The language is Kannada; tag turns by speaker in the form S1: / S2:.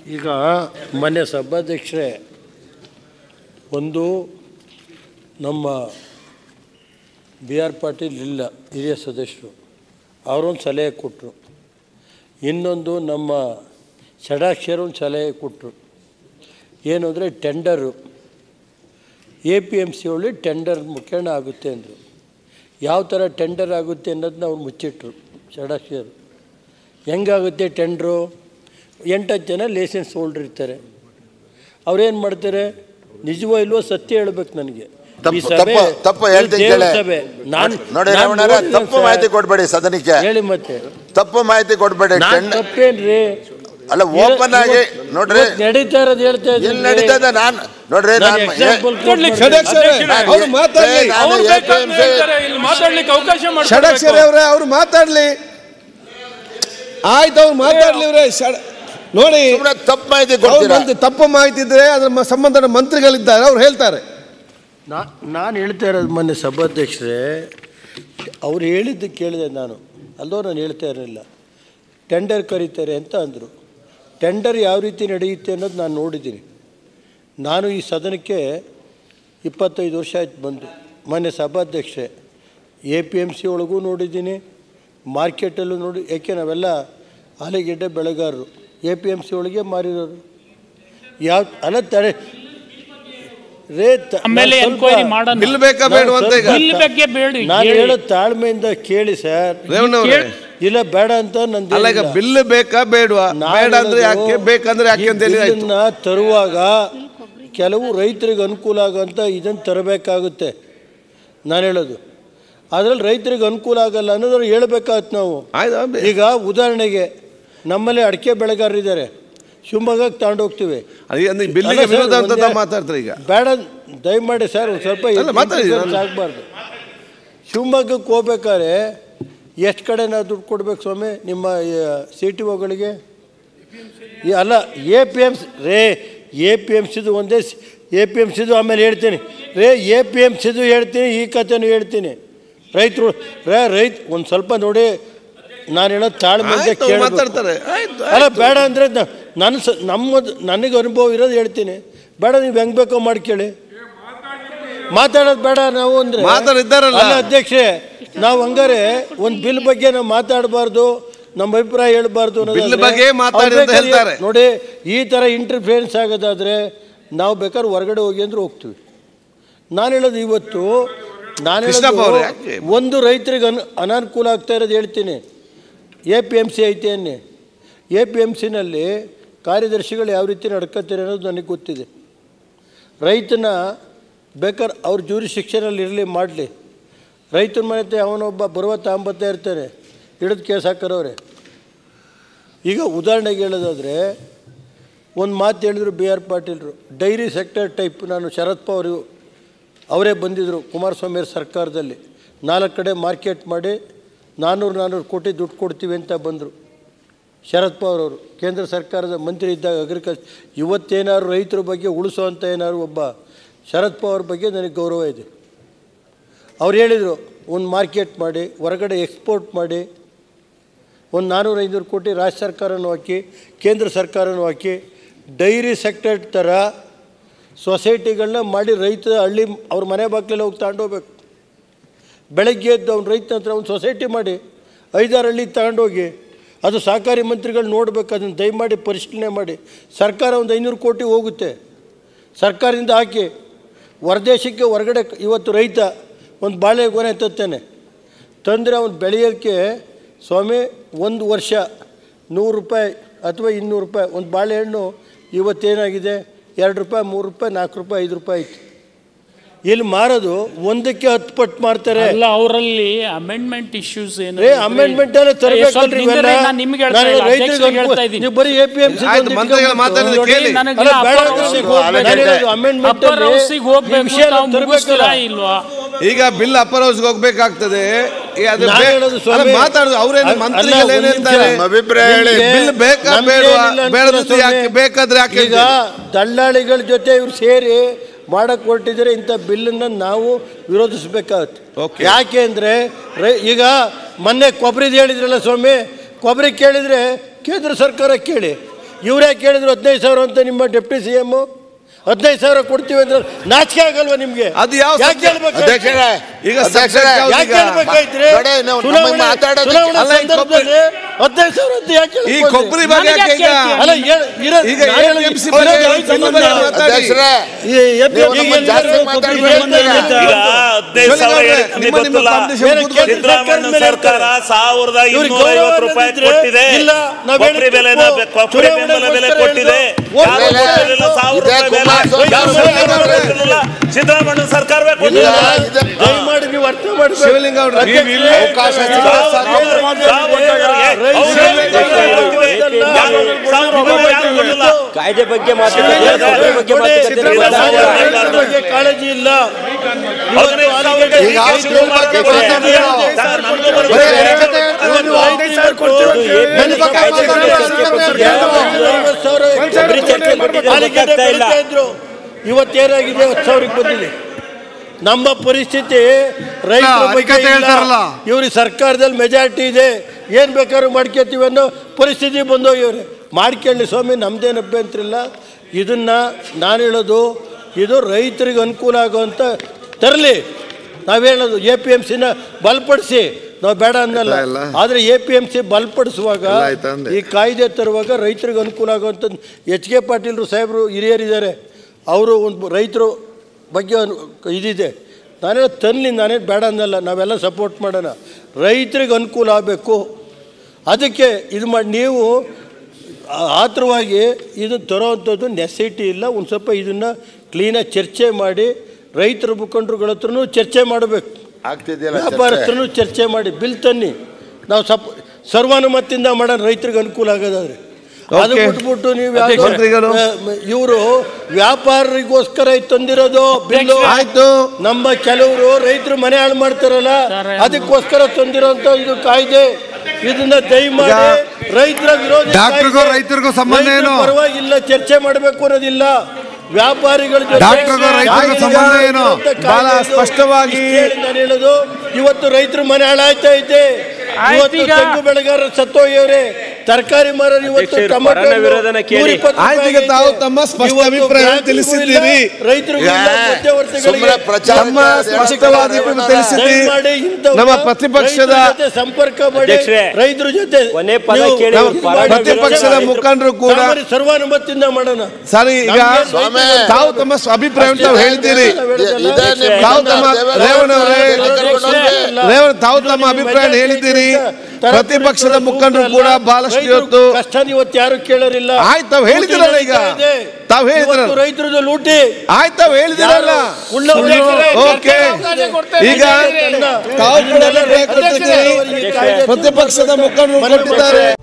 S1: ಈಗ ಮೊನ್ನೆ ಸಭಾಧ್ಯಕ್ಷರೇ ಒಂದು ನಮ್ಮ ಬಿ ಆರ್ ಪಾಟೀಲ್ ಇಲ್ಲ ಹಿರಿಯ ಸದಸ್ಯರು ಅವರೊಂದು ಸಲಹೆ ಕೊಟ್ಟರು ಇನ್ನೊಂದು ನಮ್ಮ ಷಡಾಕ್ಷರ ಒಂದು ಸಲಹೆ ಕೊಟ್ಟರು ಏನು ಅಂದರೆ tender A P M C ಒಳ್ಳೆ ಟೆಂಡರ್ ಮುಖೇಣ ಆಗುತ್ತೆ ಅಂದರು ಯಾವ ಥರ ಟೆಂಡರ್ ಆಗುತ್ತೆ ಅನ್ನೋದನ್ನ ಅವ್ರು ಮುಚ್ಚಿಟ್ರು ಷಡಾಕ್ಷರು ಹೆಂಗಾಗುತ್ತೆ ಟೆಂಡ್ರು ಎಂಟತ್ತು ಜನ ಲೈಸೆನ್ಸ್ ಹೋಲ್ಡರ್ ಇರ್ತಾರೆ ಅವ್ರೇನು ಮಾಡ್ತಾರೆ ನಿಜವೋ ಇಲ್ವೋ ಸತ್ಯ ಹೇಳ್ಬೇಕು ನನಗೆ
S2: ತಪ್ಪು
S1: ಈ ಸಭೆ-
S2: ತಪ್ಪು ತಪ್ಪು ಹೇಳ್ತೀನಿ
S1: ಈ ದೇವ್ರ
S2: ಕೇಳಿ.
S1: ಸಭೆ ನಾನು
S2: ನೋಡಿ
S1: ನಾನು
S2: ರಮಣರೇ,
S1: ನೋಡಿದ್ದೀನಿ
S2: ತಪ್ಪು
S1: ಸರ್.
S2: ಮಾಹಿತಿ ಕೊಡ್ಬೇಡಿ ಸದನಕ್ಕೆ
S1: ಹೇಳಿ ಮತ್ತೆ
S2: ತಪ್ಪು ಮಾಹಿತಿ ಕೊಡ್ಬೇಡಿ
S1: ನಾನು
S2: ಟೆಂಡ-
S1: ತಪ್ಪೇನ್ರಿ
S2: ಅಲ್ಲ ಓಪನ್ ಆಗಿ
S1: ಇವತ್ತು-
S2: ನೋಡ್ರಿ
S1: ಇವತ್ತು ನಡೀತಾ ಇರೋದು ಹೇಳ್ತಾ
S2: ಎಲ್ಲಿ
S1: ಇದ್ದೀನಿ
S2: ನಡೀತಾ ಇದೆ ನಾನ್ ನೋಡ್ರಿ
S1: ನಾನು
S2: ನಾನು
S1: ಎಕ್ಸಾಂಪಲ್
S3: ಷಡಕ್ಷರೇ,
S2: ನಾನು-
S3: ಅವ್ರು ಮಾತಾಡ್ಲಿ.
S2: ಏ, ನಾನು
S4: ಅವ್ರು ಬೇಕಾದ್ರೆ
S2: APMC
S4: ಹೇಳ್ತಾರೆ, ಇಲ್ಲಿ ಮಾತಾಡ್ಲಿಕ್ಕೆ ಅವಕಾಶ
S3: ಷಡಕ್ಷರಿ
S4: ಮಾಡ್ಕೊಡ್ಬೇಕು.
S3: ಅವರೇ ಅವ್ರು ಮಾತಾಡ್ಲಿ ಆಯ್ತು ಅವ್ರು ಮಾತಾಡ್ಲಿ ಇವ್ರೆ ಷಡ ನೋಡಿ
S2: ಸುಮ್ನೆ ತಪ್ಪು ಮಾಹಿತಿ
S3: ಅವ್ರ
S2: ಕೊಡ್ತೀರಾ
S3: ಮಂತ್ರಿ ತಪ್ಪು ಮಾಹಿತಿ ಇದ್ರೆ ಅದ್ರ ಮ- ಸಂಬಂಧದ ಮಂತ್ರಿಗಳಿದ್ದಾರೆ ಅವ್ರು ಹೇಳ್ತಾರೆ
S1: ನಾ ನಾನು ಹೇಳ್ತಾ ಇರೋದು ಮೊನ್ನೆ ಸಭಾಧ್ಯಕ್ಷರೇ ಅವ್ರು ಹೇಳಿದ್ದು ಕೇಳಿದೆ ನಾನು ಅಲ್ಲೋ ನಾನು ಹೇಳ್ತಾ ಇರಲಿಲ್ಲ ಟೆಂಡರ್ ಕರೀತಾರೆ ಅಂತ ಅಂದರು ಟೆಂಡರ್ ಯಾವ ರೀತಿ ನಡೆಯುತ್ತೆ ಅನ್ನೋದು ನಾನು ನೋಡಿದ್ದೀನಿ ನಾನು ಈ ಸದನಕ್ಕೆ ಇಪ್ಪತ್ತೈದು ವರ್ಷ ಆಯ್ತು ಬಂದು ಮೊನ್ನೆ ಸಭಾಧ್ಯಕ್ಷೆ ಎ ಪಿ ಎಮ್ ಸಿ ಒಳಗೂ ನೋಡಿದ್ದೀನಿ ಮಾರ್ಕೆಟಲ್ಲೂ ನೋಡಿ ಏಕೆ ನಾವೆಲ್ಲ ಆಲೂಗೆಡ್ಡೆ ಬೆಳೆಗಾರರು ಎ ಪಿ ಎಮ್ ಸಿ ಒಳಗೆ ಮಾರಿರೋರು ಯಾವ ಅಲ್ಲ ತಡೆ ರೇ ತ-
S4: ಆಮೇಲೆ
S1: ನಾನು ಸ್ವಲ್ಪ-
S4: ಎನ್ಕ್ವೈರಿ ಮಾಡೋಣ
S3: ಬಿಲ್ ಬೇಕಾ ಬೇಡ ಅಂತ ಈಗ
S4: ಬಿಲ್ ಬಗ್ಗೆ ಬೇಡಿ
S1: ನಾನು
S4: ಹೇಳಿ.
S1: ಹೇಳೋ ತಾಳ್ಮೆಯಿಂದ ಕೇಳಿ ಸರ್
S3: ರೇವಣ್ಣವ್ರೆ,
S1: ಇಲ್ಲ ಬೇಡ ಅಂತ ನಂದು
S3: ಅಲ್ಲ ಈಗ ಬಿಲ್ ಬೇಕಾ ಬೇಡವಾ ಬೇಡ ಅಂದ್ರೆ ಯಾಕೆ ಬೇಕಂದ್ರೆ ಯಾಕೆ ಅಂತ ಹೇಳಿ ಆಯ್ತು
S1: ಇದನ್ನ ತರುವಾಗ ಕೆಲವು ರೈತರಿಗೆ ಅನುಕೂಲ ಆಗೋಂಥ ಇದನ್ನು ತರಬೇಕಾಗುತ್ತೆ ನಾನು ಹೇಳೋದು ಅದ್ರಲ್ಲಿ ರೈತರಿಗೆ ಅನುಕೂಲ ಆಗಲ್ಲ ಅನ್ನೋದ್ರ ಹೇಳ್ಬೇಕಾಗತ್ತೆ ನಾವು
S3: ಆಯ್ತು ಅದೇ.
S1: ಈಗ ಉದಾಹರಣೆಗೆ ನಮ್ಮಲ್ಲಿ ಅಡಿಕೆ ಬೆಳೆಗಾರರಿದ್ದಾರೆ ಶಿವಮೊಗ್ಗಕ್ಕೆ ತಗೊಂಡೋಗ್ತೀವಿ
S3: ಅದೇ ಅಂದ್ರೆ ಬಿಲ್ಲಿಗೆ
S1: ಅಲ್ಲ ಸರ್,
S3: ವಿರೋಧ ಅಂತ
S1: ಒಂದೇ-
S3: ಮಾತಾಡ್ತಾರೆ ಈಗ
S1: ಬೇಡ ದಯಮಾಡಿ ಸರ್ ಒಂದು ಸ್ವಲ್ಪ
S3: ಅಲ್ಲ, ಮಾತಾಡಿ.
S1: ಆಗಬಾರ್ದು ಶಿವಮೊಗ್ಗಕ್ಕೆ ಹೋಗ್ಬೇಕಾದ್ರೆ ಎಷ್ಟು ಕಡೆ ನಾವು ದುಡ್ಡು ಕೊಡ್ಬೇಕು ಸ್ವಾಮಿ ನಿಮ್ಮ ಸಿ ಟಿ ಒಗಳಿಗೆ ಅಲ್ಲ ಎ ಪಿ ಎಮ್ ರೇ ಎ ಪಿ ಎಮ್ ಸಿದು ಒಂದೇ ಎ ಪಿ ಎಮ್ ಸಿದು ಆಮೇಲೆ ಹೇಳ್ತೀನಿ ರೇ ಎ ಪಿ ಎಮ್ ಸಿದು ಹೇಳ್ತೀನಿ ಈ ಕಥೆನೂ ಹೇಳ್ತೀನಿ ರೈತರು ರೇ ರೈತ ಒಂದು ಸ್ವಲ್ಪ ನೋಡಿ ನಾನು ಹೇಳೋದು ತಾಳ್ಮೆಯಿಂದ
S3: ಆಯ್ತು, ಅವ್ರು
S1: ಕೇಳಬೇಕು
S3: ಮಾತಾಡ್ತಾರೆ ಆಯ್ತು
S1: ಅಲ್ಲ ಬೇಡ ಅಂದರೆ ನನ್ನ ಸ ನಮ್ಮದು ನನಗೆ ಅನುಭವ ಇರೋದು ಹೇಳ್ತೀನಿ ಬೇಡ ನೀವು ಹೆಂಗೆ ಬೇಕೋ ಮಾಡ್ಕೇಳಿ ಮಾತಾಡೋದು ಬೇಡ ನಾವು ಅಂದರೆ
S3: ಮಾತಾಡಿದ್ದಾರಲ್ಲ.
S1: ಅಲ್ಲ ಅಧ್ಯಕ್ಷೆ ನಾವು ಹಂಗಾರೆ ಒಂದು ಬಿಲ್ ಬಗ್ಗೆ ನಾವು ಮಾತಾಡಬಾರ್ದು ನಮ್ಮ ಅಭಿಪ್ರಾಯ ಹೇಳ್ಬಾರ್ದು ಅನ್ನೋದಾದ್ರೆ
S3: ಬಗ್ಗೆ ಮಾತಾಡಿ
S1: ಅವ್ರು
S3: ಅಂತ
S1: ಬೇಕಾದ್ರೆ
S3: ಹೇಳ್ತಾರೆ.
S1: ನೋಡಿ ಈ ಥರ ಇಂಟರ್ಫಿಯರೆನ್ಸ್ ಆಗೋದಾದರೆ ನಾವು ಬೇಕಾದ್ರೆ ಹೊರಗಡೆ ಹೋಗಿ ಅಂದ್ರೆ ಹೋಗ್ತೀವಿ ನಾನು ಹೇಳೋದು ಇವತ್ತು ನಾನು
S3: ಕೃಷ್ಣಪ್ಪ
S1: ಹೇಳೋದು
S3: ಅವ್ರೆ, ಯಾಕೆ?
S1: ಒಂದು ರೈತರಿಗೆ ಅನ್ ಅನಾನುಕೂಲ ಆಗ್ತಾ ಇರೋದು ಹೇಳ್ತೀನಿ ಎ ಪಿ ಎಮ್ ಸಿ ಐತೆ ಅನ್ನಿ ಎ ಪಿ ಎಮ್ ಸಿನಲ್ಲಿ ಕಾರ್ಯದರ್ಶಿಗಳು ಯಾವ ರೀತಿ ನಡ್ಕೋತಾರೆ ಅನ್ನೋದು ನನಗೆ ಗೊತ್ತಿದೆ ರೈತನ ಬೇಕಾದ್ರೆ ಅವ್ರ ಜೂರಿ ಶಿಕ್ಷಣಲ್ಲಿ ಇರಲಿ ಮಾಡಲಿ ರೈತನ ಮನೆ ಹತ್ರ ಅವನೊಬ್ಬ ಬರುವ ತಾಂಬತ್ತಾ ಇರ್ತಾನೆ ಹಿಡಿದು ಕೇಸ್ ಹಾಕೋರವ್ರೆ ಈಗ ಉದಾಹರಣೆಗೆ ಹೇಳೋದಾದರೆ ಒಂದು ಮಾತು ಹೇಳಿದ್ರು ಬಿ ಆರ್ ಪಾಟೀಲ್ರು ಡೈರಿ ಸೆಕ್ಟರ್ ಟೈಪ್ ನಾನು ಶರದ್ ಪವಾರ್ ಅವರೇ ಬಂದಿದ್ದರು ಕುಮಾರಸ್ವಾಮಿ ಅವ್ರ ಸರ್ಕಾರದಲ್ಲಿ ನಾಲ್ಕು ಕಡೆ ಮಾರ್ಕೆಟ್ ಮಾಡಿ ನಾನ್ನೂರು ನಾನ್ನೂರು ಕೋಟಿ ದುಡ್ಡು ಕೊಡ್ತೀವಿ ಅಂತ ಬಂದರು ಶರದ್ ಪವಾರ್ ಅವರು ಕೇಂದ್ರ ಸರ್ಕಾರದ ಮಂತ್ರಿ ಇದ್ದಾಗ ಅಗ್ರಿಕಲ್ಚರ್ ಇವತ್ತೇನಾದ್ರು ರೈತರ ಬಗ್ಗೆ ಉಳಿಸೋವಂಥ ಏನಾದ್ರು ಒಬ್ಬ ಶರದ್ ಪವಾರ್ ಬಗ್ಗೆ ನನಗೆ ಗೌರವ ಇದೆ ಅವ್ರು ಹೇಳಿದರು ಒಂದು ಮಾರ್ಕೆಟ್ ಮಾಡಿ ಹೊರಗಡೆ ಎಕ್ಸ್ಪೋರ್ಟ್ ಮಾಡಿ ಒಂದು ನಾನ್ನೂರು ಐನೂರು ಕೋಟಿ ರಾಜ್ಯ ಸರ್ಕಾರನೂ ಹಾಕಿ ಕೇಂದ್ರ ಸರ್ಕಾರನೂ ಹಾಕಿ ಡೈರಿ ಸೆಕ್ಟರ್ ಥರ ಸೊಸೈಟಿಗಳನ್ನ ಮಾಡಿ ರೈತ ಹಳ್ಳಿ ಅವ್ರ ಮನೆ ಬಾಗಿಲಲ್ಲಿ ಹೋಗಿ ತಗೊಂಡೋಗ್ಬೇಕು ಬೆಳಗ್ಗೆ ಎದ್ದು ಅವ್ನು ರೈತನ ಹತ್ರ ಒಂದು ಸೊಸೈಟಿ ಮಾಡಿ ಐದಾರು ಹಳ್ಳಿ ತಗೊಂಡೋಗಿ ಅದು ಸಹಕಾರಿ ಮಂತ್ರಿಗಳು ನೋಡ್ಬೇಕು ಅದನ್ನು ದಯಮಾಡಿ ಪರಿಶೀಲನೆ ಮಾಡಿ ಸರ್ಕಾರ ಒಂದು ಐನೂರು ಕೋಟಿ ಹೋಗುತ್ತೆ ಸರ್ಕಾರದಿಂದ ಹಾಕಿ ಹೊರದೇಶಕ್ಕೆ ಹೊರಗಡೆ ಇವತ್ತು ರೈತ ಒಂದು ಬಾಳೆ ಗೊನೆ ತತ್ತಾನೆ ತಂದರೆ ಅವ್ನು ಬೆಳೆಯೋಕ್ಕೆ ಸ್ವಾಮಿ ಒಂದು ವರ್ಷ ನೂರು ರೂಪಾಯಿ ಅಥವಾ ಇನ್ನೂರು ರೂಪಾಯಿ ಒಂದು ಬಾಳೆಹಣ್ಣು ಇವತ್ತೇನಾಗಿದೆ ಎರಡು ರೂಪಾಯಿ ಮೂರು ರೂಪಾಯಿ ನಾಲ್ಕು ರೂಪಾಯಿ ಐದು ರೂಪಾಯಿ ಐತಿ ಇಲ್ಲಿ ಮಾರೋದು ಒಂದಕ್ಕೆ ಹತ್ತು ಪಟ್ಟು ಮಾರ್ತಾರೆ
S4: ಅಲ್ಲ ಅವರಲ್ಲಿ ಅಮೆಂಡ್ಮೆಂಟ್ ಇಶ್ಯೂಸ್ ಏನು
S1: ರೇ ಅಮೆಂಡ್ಮೆಂಟ್ ಎಲ್ಲ ತರಬೇಕಲ್ರಿ ಇವೆಲ್ಲ
S4: ನಾನು ನಿಮ್ಗೆ ಹೇಳ್ತಾ
S1: ನಾನು
S4: ಇಲ್ಲ,
S1: ರೈತರಿಗೆ
S4: ಅಧ್ಯಕ್ಷರಿಗೆ ಹೇಳ್ತಾ
S1: ಅನುಕೂಲ-
S4: ಇದ್ದೀನಿ.
S1: ನೀವು ಬರೀ ಎ ಪಿ ಎಂ
S3: ಆಯ್ತು, ಮಂತ್ರಿಗಳು ಮಾತಾಡಿದ್ದು ಕೇಳಿ.
S4: ನನಗೆ
S1: ಅಲ್ಲ ಬೇಡ
S4: ಅಪ್ಪರ್
S1: ಅಂದ್ರೆ
S4: ಹೌಸಿಗೆ
S1: ನೀವು
S4: ಹೋಗ್ಬೇಕು.
S1: ನಾನು ಹೇಳೋದು amendment
S4: ಅಪ್ಪರ್
S1: ಅಲ್ಲಿ
S4: ಹೌಸಿಗೆ ಹೋಗ್ಬೇಕು
S1: ಈ ವಿಷಯ
S4: ತಾವು
S1: ತರಬೇಕಲ್ಲ.
S4: ಮುಗಿಸ್ತೀರಾ ಇಲ್ವಾ
S3: ಈಗ ಬಿಲ್ ಅಪ್ಪರ್ ಹೌಸ್ಗೆ ಹೋಗ್ಬೇಕಾಗ್ತದೆ ಈಗ ಅದು
S1: ನಾನು
S3: ಬೇ-
S1: ಹೇಳೋದು
S3: ಅಲ್ಲ,
S1: ಸ್ವಾಮಿ,
S3: ಮಾತಾಡೋದು ಅವ್ರೇನು
S1: ಅಲ್ಲ,
S3: ಮಂತ್ರಿಗಳು
S1: ಒಂದ್
S3: ಏನ್
S1: ನಿಮಿಷ.
S3: ಹೇಳ್ತಾರೆ
S2: ನಿಮ್ಮ ಅಭಿಪ್ರಾಯ ಹೇಳಿ.
S1: ನಿಮ್ಗೆ
S3: ಬಿಲ್ ಬೇಕಾ
S1: ನಮ್ಗೆ
S3: ಬೇಡವಾ?
S1: ಏನಿಲ್ಲ ಅಂತೀರ
S3: ಬೇಡದಿದ್ರೆ ಯಾಕೆ?
S1: ಸ್ವಾಮಿ.
S3: ಬೇಕಾದ್ರೆ ಯಾಕೆ
S1: ಈಗ ದಳ್ಳಾಳಿಗಳ ಜೊತೆ ಇವ್ರು ಸೇರಿ ಮಾಡಕ್ ಹೊರಟಿದ್ರೆ ಇಂಥ ಬಿಲ್ಲನ್ನು ನಾವು ವಿರೋಧಿಸಬೇಕಾಗುತ್ತೆ
S3: Okay.
S1: ಯಾಕೆ ಅಂದರೆ ರೈ ಈಗ ಮೊನ್ನೆ ಕೊಬ್ಬರಿದು ಹೇಳಿದ್ರಲ್ಲ ಸ್ವಾಮಿ ಕೊಬ್ಬರಿ ಕೇಳಿದರೆ ಕೇಂದ್ರ ಸರ್ಕಾರ ಕೇಳಿ ಇವ್ರ್ಯಾಕೆ ಕೇಳಿದ್ರು ಹದಿನೈದು ಸಾವಿರ ಅಂತ ನಿಮ್ಮ ಡೆಪ್ಟಿ ಸಿ ಎಮ್ ಹದಿನೈದು ಸಾವಿರ ಕೊಡ್ತೀವಿ ಅಂದ್ರೆ ನಾಚಿಕೆ ಆಗಲ್ವಾ ನಿಮ್ಗೆ
S3: ಅದು ಯಾವ
S1: ಯಾಕೆ
S3: subject?
S1: ಹೇಳ್ಬೇಕು
S2: ಅಧ್ಯಕ್ಷರೇ
S3: ಈಗ
S2: ಅಧ್ಯಕ್ಷರೇ
S3: subject ಯಾವ್ದು?
S1: ಯಾಕೆ ಹೇಳ್ಬೇಕಾಯ್ತ್ರಿ
S2: ನೋಡಿ, ನಾವು
S1: ಚುನಾವಣೆ
S2: ನಮಗೆ ಮಾತಾಡೋದಕ್ಕೆ-
S1: ಚುನಾವಣೆ
S3: ಅಲ್ಲ, ಈ
S1: ಸಂದರ್ಭದಲ್ಲಿ ಹದಿನೈದು ಸಾವಿರ ಅಂತ ಯಾಕೆ
S3: ಈ
S1: ಹೇಳ್ಬೋದು?
S3: ಕೊಬ್ಬರಿ ಬಗ್ಗೆ
S4: ನನಗೆ
S3: ಯಾಕೆ ಈಗ
S4: ಯಾಕೆ
S1: ಅಲ್ಲ ಏ- ಇರೋ-
S3: ಈಗ
S1: ನಾನು ಹೇಳೋದು-
S3: APMC ಬಗ್ಗೆ
S1: ಇರೋದು
S3: ಏನು
S1: ಐದು
S3: ಸಂಬಂಧ
S1: ಸಂಬಂಧ.
S3: ಇಲ್ಲ. ಮಾತಾಡಿ.
S2: ಅಧ್ಯಕ್ಷರೇ
S1: ಈ APMC
S2: ನೀವು
S1: ಗೆ
S2: ನಮ್ಮನ್ನ ಜಾಸ್ತಿ
S1: ಎಲ್ಲರೂ
S2: ಮಾತಾಡಿ
S1: ಕೊಬ್ಬರಿ
S2: ಹೇಳ್ತಾ
S1: ಹೇಳ್ತಾ
S2: ಇಲ್ಲ.
S1: ಇಲ್ಲ.
S5: ಈಗ ಹದಿನೈದು ಸಾವಿರ
S3: ನಿಮ್ಮ-
S5: ಹೇಳಿದ್ ನಮಗೆ
S3: ನಿಮ್ಮ
S5: ಗೊತ್ತಿಲ್ಲ
S3: foundation
S1: ಬೇರೆ
S3: ಕೂತ್ಕೊಂಡು-
S1: ಕೇಂದ್ರ
S5: ಸಿದ್ದರಾಮಯ್ಯ
S1: ಸರ್ಕಾರದ ಮೇಲೆ
S5: ಸರ್ಕಾರ ಸಾವಿರದ
S1: ಇವ್ರಿಗೆ
S5: ಇನ್ನೂರ ಐವತ್ತು
S1: ಗೌರವ
S5: ರೂಪಾಯಿ
S1: ಇಲ್ಲದಿದ್ರೆ
S5: ಕೊಟ್ಟಿದೆ
S1: ಇಲ್ಲ, ನಾವ್
S5: ಕೊಬ್ಬರಿ
S1: ಹೇಳಿದ್ದು
S5: ಬೆಲೆನ
S1: ತಪ್ಪು.
S5: ಕೊಬ್ಬರಿ ಬೆಂಬಲ ಬೆಲೆ
S1: ಚುನಾವಣೆಗೋಸ್ಕರ
S5: ಕೊಟ್ಟಿದೆ
S1: ಹೇಳಿದ್ದು.
S5: ಯಾರು
S1: ಒಂದು
S5: ಕೊಟ್ಟಿರಲಿಲ್ಲ ಸಾವಿರ
S2: ಇದೇ
S5: ರೂಪಾಯಿ ಬೆಲೆ
S2: ಕುಮಾರಸ್ವಾಮಿ
S5: ಯಾರು
S2: ಅವರು
S5: ಸರ್ಕಾರ ಕೊಟ್ಟಿರಲಿಲ್ಲ ಸಿದ್ದರಾಮಯ್ಯ ಸರ್ಕಾರವೇ
S1: ಇಲ್ಲ,
S5: ಕೊಟ್ಟಿಲ್ಲ
S2: ಇದೆ.
S1: ದಯಮಾಡಿ ನೀವು ಅರ್ಥ ಮಾಡ್ಬೇಕು.
S3: ಶಿವಲಿಂಗ ಅವ್ರೆ,
S1: ಅಧ್ಯಕ್ಷರೇ,
S3: ನೀವು ಇಲ್ಲಿ
S2: ಅವಕಾಶ
S1: ರೈತರು
S2: ಸಿಗಲ್ಲ.
S1: ಕೇಂದ್ರ
S5: ಸಾವಿರ
S1: ಸರ್ಕಾರಕ್ಕೆ
S5: ರೂಪಾಯಿ ಅವ್ರು
S1: ರೈತರು
S5: ಕೊಟ್ಟಿದೆ.
S1: ಯಾರು
S5: ಯಾರು ಸಾವಿರ ರೂಪಾಯಿ ಯಾರು ಕೊಟ್ಟಿಲ್ಲ
S6: ಕಾಯ್ದೆ ಬಗ್ಗೆ ಮಾತುಕತೆ
S5: ಶಿವಲಿಂಗ
S6: ಕಾಯ್ದೆ ಬಗ್ಗೆ
S1: ನೋಡಿ,
S6: ಮಾತುಕತೆ
S1: ಸಿದ್ದರಾಮಯ್ಯ
S6: ನಡೆದಾಗ
S1: ಸಾಹೇಬರು ರೈತರ ಬಗ್ಗೆ ಕಾಳಜಿ ಇಲ್ಲ
S5: ಹದಿನೈದು ಸಾವಿರ
S2: ಈಗ
S5: ಈಗ ಶಿವಕುಮಾರ್
S2: ಈಗ
S5: ಕೊಟ್ಟಿದ್ದಾರೆ.
S2: ಈಗ
S5: ಸರ್, ನಮಗೂ ಬರುತ್ತೆ.
S2: ಬರೀ ಎರಡನೇ ಹೇಳ್ತಾರೆ ನೀವು.
S6: ಬೆಲೆ ಬಗ್ಗೆ ಕಾಯ್ದೆ ಬಗ್ಗೆ ಚರ್ಚೆ ಕೊಟ್ಟಿದ್ದಾರೆ. ಕೊಬ್ಬರಿ ಚರ್ಚೆ ಕೊಟ್ಟಿದ್ದಾರೆ, ಗೊತ್ತಾಗ್ತಾ ಇಲ್ಲ.
S1: ಇವತ್ತೇನಾಗಿದೆ ಹತ್ತು ಸಾವಿರಕ್ಕೆ ಬಂದಿದೆ ನಮ್ಮ ಪರಿಸ್ಥಿತಿ ರೈತರ ಬಗ್ಗೆ
S7: ಹರಿಕಥೆ
S1: ಇಲ್ಲ.
S7: ಹೇಳ್ತಾರಲ್ಲ.
S1: ಇವ್ರಿಗೆ ಸರ್ಕಾರದಲ್ಲಿ ಮೆಜಾರಿಟಿ ಇದೆ ಏನು ಬೇಕಾದ್ರೂ ಮಾಡ್ಕೊತೀವಿ ಅನ್ನೋ ಪರಿಸ್ಥಿತಿ ಬಂದೋಗಿವ್ರೆ ಮಾಡ್ಕೊಳ್ಳಿ ಸ್ವಾಮಿ ನಮ್ದೇನು ಅಭ್ಯಂತರ ಇಲ್ಲ ಇದನ್ನು ನಾನು ಹೇಳೋದು ಇದು ರೈತರಿಗೆ ಅನುಕೂಲ ಆಗುವಂಥ ತರಲಿ ನಾವು ಹೇಳೋದು ಎ ಪಿ ಎಮ್ ಸಿನ ಬಲಪಡಿಸಿ ನಾವು ಬೇಡ ಅನ್ನಲ್ಲ
S3: ಇಲ್ಲ.
S1: ಆದರೆ ಎ ಪಿ ಎಮ್ ಸಿ ಬಲಪಡಿಸುವಾಗ
S3: ಎಲ್ಲ ಆಯ್ತಾ ಅಂದೆ.
S1: ಈ ಕಾಯ್ದೆ ತರುವಾಗ ರೈತರಿಗೆ ಅನುಕೂಲ ಆಗುವಂಥದ್ದು ಎಚ್ ಕೆ ಪಾಟೀಲ್ರು ಸಾಹೇಬರು ಹಿರಿಯರಿದ್ದಾರೆ ಅವರು ಒಂದು ರೈತರು ಬಗ್ಗೆ ಅನು- ಇದಿದೆ ನಾನೇ ತನ್ನಿ ನಾನೇ ಬೇಡ ಅನ್ನಲ್ಲ ನಾವೆಲ್ಲ ಸಪೋರ್ಟ್ ಮಾಡೋಣ ರೈತರಿಗೆ ಅನುಕೂಲ ಆಗಬೇಕು ಅದಕ್ಕೆ ಇದು ಮಾಡಿ ನೀವು ಆ- ಆತುರವಾಗಿ ಇದು ತರೋವಂಥದ್ದು ನೆಸಿಟಿ ಇಲ್ಲ ಒಂದು ಸ್ವಲ್ಪ ಇದನ್ನು ಕ್ಲೀನಾಗಿ ಚರ್ಚೆ ಮಾಡಿ ರೈತರ ಮುಖಂಡರುಗಳ ಹತ್ರನೂ ಚರ್ಚೆ ಮಾಡಬೇಕು
S2: ಆಗ್ತಿದೆಯಲ್ಲ ಚರ್ಚೆ?
S1: ವ್ಯಾಪಾರಸ್ಥರನ್ನು ಚರ್ಚೆ ಮಾಡಿ ಬಿಲ್ ತನ್ನಿ ನಾವು ಸಪ್ ಸರ್ವಾನುಮತದಿಂದ ಮಾಡೋಣ ರೈತರಿಗೆ ಅನುಕೂಲ ಆಗೋದಾದ್ರೆ ಅದು
S3: Okay.
S1: ಬಿಟ್ಬಿಟ್ಟು ನೀವು
S3: ಮಂತ್ರಿಗಳು.
S1: ಇವರು ವ್ಯಾಪಾರಿಗೋಸ್ಕರ ಇದು ತಂದಿರೋದು ಬಿಲ್ಲು
S3: ಆಯ್ತು
S1: ನಮ್ಮ ಕೆಲವರು ರೈತರು ಮನೆ ಹಾಳು ಮಾಡ್ತಾರಲ್ಲ
S4: ಸರ್,
S1: ಅದಕ್ಕೋಸ್ಕರ ತಂದಿರೋಂಥ ಇದು ಕಾಯ್ದೆ ಇದನ್ನ ದಯಮಾಡಿ ರೈತರ ವಿರೋಧ
S7: ಡಾಕ್ಟ್ರಿಗೂ ರೈತರಿಗೂ ಸಂಬಂಧ ಏನು?
S1: ಪರವಾಗಿಲ್ಲ ಚರ್ಚೆ ಮಾಡಬೇಕು ಅನ್ನೋದಿಲ್ಲ ವ್ಯಾಪಾರಿಗಳ ಜೊತೆ
S7: ಡಾಕ್ಟ್ರಿಗೂ ರೈತರಿಗೂ ಸಂಬಂಧ ಏನು?
S3: ಬಹಳ ಸ್ಪಷ್ಟವಾಗಿ-
S1: ಇಷ್ಟು ಹೇಳಿ ನಾನು ಹೇಳೋದು ಇವತ್ತು ರೈತರು ಮನೆ ಹಾಳಾಯ್ತಾ ಐತೆ
S4: ಆಯ್ತು
S1: ಇವತ್ತು
S4: ಈಗ.
S1: ತೆಂಗು ಬೆಳೆಗಾರರು ಸತ್ತೋಗ್ಯವ್ರೆ ತರಕಾರಿ ಮಾರೋರು ಇವತ್ತು
S6: ಅಧ್ಯಕ್ಷರು,
S1: ಟೊಮೆಟೊ
S6: ಪರನ ವಿರೋಧನ ಕೇಳಿ.
S1: 120
S3: ಆಯ್ತು, ಈಗ
S1: ರೂಪಾಯಿ
S3: ತಾವು
S1: ಐತೆ.
S3: ತಮ್ಮ ಸ್ಪಷ್ಟ
S1: ಇವತ್ತು
S3: ಅಭಿಪ್ರಾಯ
S1: ಬ್ಯಾಂಕಿಗೂ
S3: ತಿಳಿಸಿದ್ದೀರಿ.
S1: ಇಲ್ಲ, ರೈತರಿಗೂ
S2: ಈಗ
S1: ಇಲ್ಲ, ಮಧ್ಯವರ್ತಿಗಳಿಗೆ
S2: ಸುಮ್ಮನೆ ಪ್ರಚಾರ
S3: ನಮ್ಮ ಸ್ಪಷ್ಟವಾದ ಅಭಿಪ್ರಾಯ ತಿಳಿಸಿದ್ರಿ
S1: ದಯಮಾಡಿ ಇಂಥವ್ರ
S3: ನಮ್ಮ ಪ್ರತಿಪಕ್ಷದ
S1: ರೈತರ ಜೊತೆ ಸಂಪರ್ಕ ಮಾಡಿ
S6: ಅಧ್ಯಕ್ಷರೇ,
S1: ರೈತರ ಜೊತೆ
S6: ಕೊನೆ ಪದ
S1: ನೀವು
S6: ಕೇಳಿ,
S1: ಇದು
S6: ಪರ-
S1: ಮಾಡಿ.
S3: ಪ್ರತಿಪಕ್ಷದ ಮುಖಂಡರು ಕೂಡ
S1: ಸಾಮಾನ್ಯ ಸರ್ವಾನುಮತದಿಂದ ಮಾಡೋಣ
S3: ಸರಿ ಈಗ
S1: ನಮ್ಗೆ
S2: ಸ್ವಾಮಿ,
S3: ತಾವು ತಮ್ಮ ಸ್ವ- ಅಭಿಪ್ರಾಯ ತಾವು ಹೇಳ್ತೀರಿ
S2: ಇದೇ ನಿಮ್ಮ
S3: ತಾವು ತಮ್ಮ
S2: ದೇವೇಗೌಡ
S3: ರೇವಣ್ಣವರೇ,
S2: ಕರ್ಕೊಂಡು
S3: ರೇವಣ್ಣ ತಾವು ತಮ್ಮ ಅಭಿಪ್ರಾಯ ಹೇಳಿದ್ದೀರಿ ಪ್ರತಿಪಕ್ಷದ ಮುಖಂಡರು ಕೂಡ ಬಹಳಷ್ಟು ಇವತ್ತು
S1: ಕಷ್ಟ ಇವತ್ತು ಯಾರು ಕೇಳೋರಿಲ್ಲ
S3: ಆಯ್ತು, ತಾವು ಹೇಳಿದಿರಲ್ಲ ಈಗ. ತಾವು ಹೇಳಿದಿರಲ್ಲ.
S1: ರೈತರದ್ದು ಲೂಟಿ
S3: ಆಯ್ತು ತಾವು ಹೇಳಿದಿರಲ್ಲ
S1: ಉಳ್ಳ ಉಳ್ಳವರೇ
S3: ಓಕೆ ಈಗ ತಾವು ಕೂಡ ಅಭಿಪ್ರಾಯ ಕೊಟ್ಟಿದ್ದೀರಿ ಪ್ರತಿಪಕ್ಷದ ಮುಖಂಡರು ಕೊಟ್ಟಿದ್ದಾರೆ